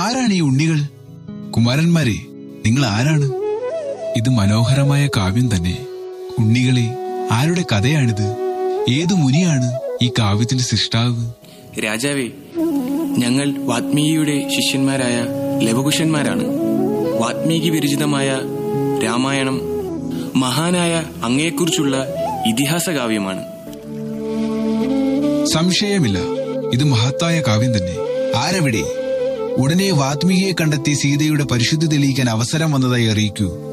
ആരാണ് ഈ ഉണ്ണികൾ കുമാരന്മാരെ നിങ്ങൾ ആരാണ് ഇത് മനോഹരമായ കാവ്യം തന്നെ ഉണ്ണികളെ ആരുടെ കഥയാണിത് ഏതു മുനിയാണ് ഈ കാവ്യത്തിന്റെ സൃഷ്ടാവ് രാജാവേ ഞങ്ങൾ വാത്മീകിയുടെ ശിഷ്യന്മാരായ ലവകുശന്മാരാണ് വാത്മീകി വിരചിതമായ രാമായണം മഹാനായ അങ്ങയെക്കുറിച്ചുള്ള ഇതിഹാസ കാവ്യമാണ് സംശയമില്ല ഇത് മഹത്തായ കാവ്യം തന്നെ ആരവിടെ ഉടനെ വാത്മീകിയെ കണ്ടെത്തി സീതയുടെ പരിശുദ്ധി തെളിയിക്കാൻ അവസരം വന്നതായി അറിയിക്കൂ